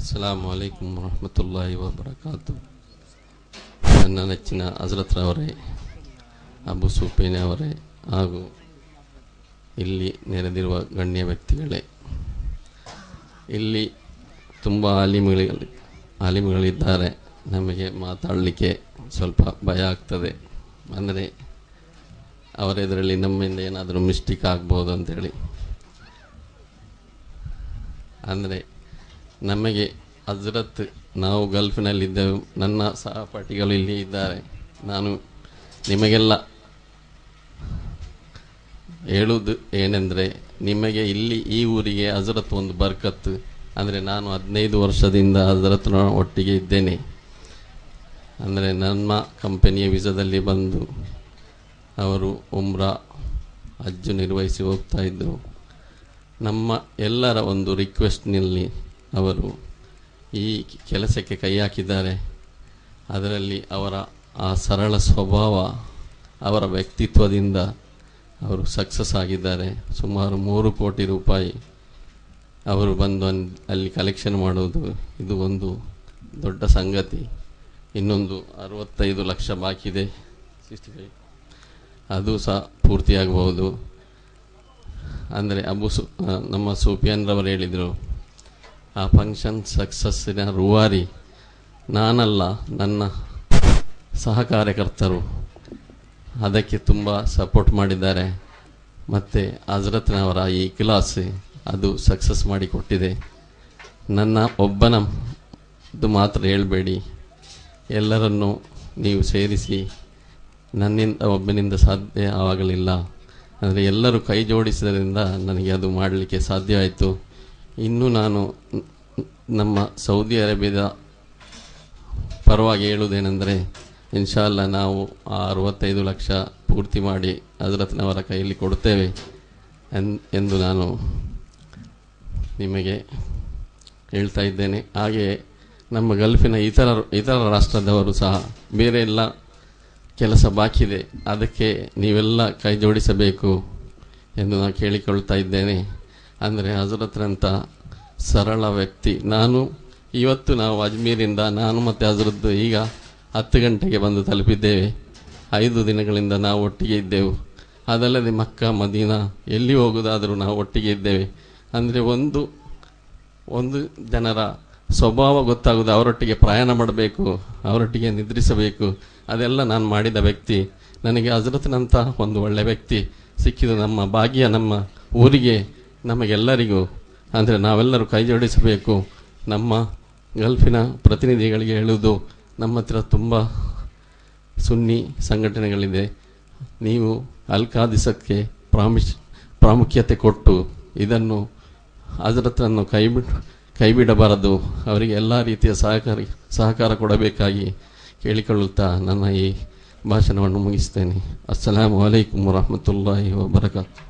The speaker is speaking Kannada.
ಅಸ್ಸಲಾಮು ಅಲೈಕುಮ್ ವರಹಮತುಲ್ಲಾಹಿ ವಬರಕಾತು ನನ್ನ ನೆಚ್ಚಿನ ಹಜರತ್ರವರೇ ಅಬು ಸೂಪೇನೆ ಅವರೇ ಹಾಗೂ ಇಲ್ಲಿ ನೆರೆದಿರುವ ಗಣ್ಯ ವ್ಯಕ್ತಿಗಳೇ ಇಲ್ಲಿ ತುಂಬ ಆಲಿಮುಗಳು ಆಲಿಮುಗಳಿದ್ದಾರೆ ನಮಗೆ ಮಾತಾಡಲಿಕ್ಕೆ ಸ್ವಲ್ಪ ಭಯ ಆಗ್ತದೆ ಅಂದರೆ ಅವರ ಇದರಲ್ಲಿ ನಮ್ಮಿಂದ ಏನಾದರೂ ಮಿಸ್ಟೇಕ್ ಆಗ್ಬೋದು ಅಂತೇಳಿ ಅಂದರೆ ನಮಗೆ ಹಜರತ್ ನಾವು ಗಲ್ಫಿನಲ್ಲಿದ್ದೆವು ನನ್ನ ಸಹಪಾಠಿಗಳು ಇಲ್ಲಿ ಇದ್ದಾರೆ ನಾನು ನಿಮಗೆಲ್ಲ ಹೇಳುವುದು ಏನೆಂದರೆ ನಿಮಗೆ ಇಲ್ಲಿ ಈ ಊರಿಗೆ ಹಜರತ್ ಒಂದು ಬರ್ಕತ್ತು ಅಂದರೆ ನಾನು ಹದಿನೈದು ವರ್ಷದಿಂದ ಹಜರತ್ನ ಒಟ್ಟಿಗೆ ಇದ್ದೇನೆ ಅಂದರೆ ನಮ್ಮ ಕಂಪನಿಯ ವಿಸದಲ್ಲಿ ಬಂದು ಅವರು ಉಮ್ರಾ ಹಜ್ಜು ನಿರ್ವಹಿಸಿ ಹೋಗ್ತಾ ಇದ್ದರು ನಮ್ಮ ಎಲ್ಲರ ಒಂದು ರಿಕ್ವೆಸ್ಟ್ನಲ್ಲಿ ಅವರು ಈ ಕೆಲಸಕ್ಕೆ ಕೈ ಹಾಕಿದ್ದಾರೆ ಅದರಲ್ಲಿ ಅವರ ಆ ಸರಳ ಸ್ವಭಾವ ಅವರ ವ್ಯಕ್ತಿತ್ವದಿಂದ ಅವರು ಸಕ್ಸಸ್ ಆಗಿದ್ದಾರೆ ಸುಮಾರು ಮೂರು ಕೋಟಿ ರೂಪಾಯಿ ಅವರು ಬಂದು ಅನ್- ಅಲ್ಲಿ ಕಲೆಕ್ಷನ್ ಮಾಡೋದು ಇದು ಒಂದು ದೊಡ್ಡ ಸಂಗತಿ ಇನ್ನೊಂದು ಅರವತ್ತೈದು ಲಕ್ಷ ಬಾಕಿ ಇದೆ ಸಿಕ್ಸ್ಟಿ ಫೈವ್ ಅದು ಸಹ ಪೂರ್ತಿಯಾಗಬಹುದು ಅಂದರೆ ಅಬು ಸು ಆ, ನಮ್ಮ ಸೂಫಿಯನ್ರವರು ಹೇಳಿದರು ಆ ಫಂಕ್ಷನ್ ಸಕ್ಸಸ್ಸಿನ ರೂವಾರಿ ನಾನಲ್ಲ ನನ್ನ ಸಹ ಕಾರ್ಯಕರ್ತರು ಅದಕ್ಕೆ ತುಂಬ ಸಪೋರ್ಟ್ ಮಾಡಿದ್ದಾರೆ ಮತ್ತು ಹಜರತ್ನವರ ಈ ಕ್ಲಾಸ್ ಅದು ಸಕ್ಸಸ್ ಮಾಡಿ ಕೊಟ್ಟಿದೆ ನನ್ನ ಒಬ್ಬನ ಇದು ಮಾತ್ರ ಹೇಳಬೇಡಿ ಎಲ್ಲರನ್ನೂ ನೀವು ಸೇರಿಸಿ ನನ್ನಿಂದ ಒಬ್ಬನಿಂದ ಸಾಧ್ಯ ಆಗಲಿಲ್ಲ ಅಂದರೆ ಎಲ್ಲರೂ ಕೈ ಜೋಡಿಸಿದ್ರಿಂದ ನನಗೆ ಅದು ಮಾಡಲಿಕ್ಕೆ ಸಾಧ್ಯ ಆಯಿತು ಇನ್ನು ನಾನು ನ- ನಮ್ಮ ಸೌದಿ ಅರೇಬಿಯಾದ ಪರವಾಗಿ ಹೇಳುವುದೇನೆಂದರೆ ಇನ್ಶಾಲ್ಲ ನಾವು ಆ ಅರವತ್ತೈದು ಲಕ್ಷ ಪೂರ್ತಿ ಮಾಡಿ ಹಜರತ್ನವರ ಕೈಯಲ್ಲಿ ಕೊಡುತ್ತೇವೆ ಎನ್- ಎಂದು ನಾನು ನಿಮಗೆ ಹೇಳ್ತಾ ಇದ್ದೇನೆ ಹಾಗೆಯೇ ನಮ್ಮ ಗಲ್ಫಿನ ಇತರ ಇತರ ರಾಷ್ಟ್ರದವರು ಸಹ ಬೇರೆ ಎಲ್ಲ ಕೆಲಸ ಬಾಕಿ ಇದೆ ಅದಕ್ಕೆ ನೀವೆಲ್ಲ ಕೈ ಜೋಡಿಸಬೇಕು ಎಂದು ನಾನು ಕೇಳಿಕೊಳ್ತಾ ಇದ್ದೇನೆ ಅಂದರೆ ಹಜರತ್ರಂಥ ಸರಳ ವ್ಯಕ್ತಿ ನಾನು ಇವತ್ತು ನಾವು ಅಜ್ಮೀರಿಂದ ನಾನು ಮತ್ತು ಹಜರದ್ದು ಈಗ ಹತ್ತು ಗಂಟೆಗೆ ಬಂದು ತಲುಪಿದ್ದೇವೆ ಐದು ದಿನಗಳಿಂದ ನಾವು ಒಟ್ಟಿಗೆ ಇದ್ದೆವು ಅದಲ್ಲದೆ ಮಕ್ಕ ಮದೀನಾ ಎಲ್ಲಿ ಹೋಗುವುದಾದರೂ ನಾವು ಒಟ್ಟಿಗೆ ಇದ್ದೇವೆ ಅಂದರೆ ಒಂದು ಒಂದು ಜನರ ಸ್ವಭಾವ ಗೊತ್ತಾಗುವುದು ಅವರೊಟ್ಟಿಗೆ ಪ್ರಯಾಣ ಮಾಡಬೇಕು ಅವರೊಟ್ಟಿಗೆ ನಿದ್ರಿಸಬೇಕು ಅದೆಲ್ಲ ನಾನು ಮಾಡಿದ ವ್ಯಕ್ತಿ ನನಗೆ ಹಜರತ್ನಂಥ ಒಂದು ಒಳ್ಳೆ ವ್ಯಕ್ತಿ ಸಿಕ್ಕಿದ್ದು ನಮ್ಮ ಭಾಗ್ಯ ನಮ್ಮ ಊರಿಗೆ ನಮಗೆಲ್ಲರಿಗೂ ಅಂದರೆ ನಾವೆಲ್ಲರೂ ಕೈ ಜೋಡಿಸಬೇಕು ನಮ್ಮ ಗಲ್ಫಿನ ಪ್ರತಿನಿಧಿಗಳಿಗೆ ಹೇಳುವುದು ನಮ್ಮ ಹತ್ರ ತುಂಬ ಸುನ್ನಿ ಸಂಘಟನೆಗಳಿದೆ ನೀವು ಅಲ್ಕಾದಿಸಕ್ಕೆ ಪ್ರಾಮಿಸ್ ಪ್ರಾಮುಖ್ಯತೆ ಕೊಟ್ಟು ಇದನ್ನು ಹಜರತನ್ನು ಕೈ ಬಿಟ್ಟು ಕೈ ಬಿಡಬಾರದು ಅವರಿಗೆ ಎಲ್ಲ ರೀತಿಯ ಸಹಕಾರ ಸಹಕಾರ ಕೊಡಬೇಕಾಗಿ ಕೇಳಿಕೊಳ್ಳುತ್ತಾ ನನ್ನ ಈ ಭಾಷಣವನ್ನು ಮುಗಿಸ್ತೇನೆ ಅಸ್ಸಲಾಮು ಅಲೈಕುಮ್ ವರಹಮತುಲ್ಲಾಹಿ ವಬರಕಾತು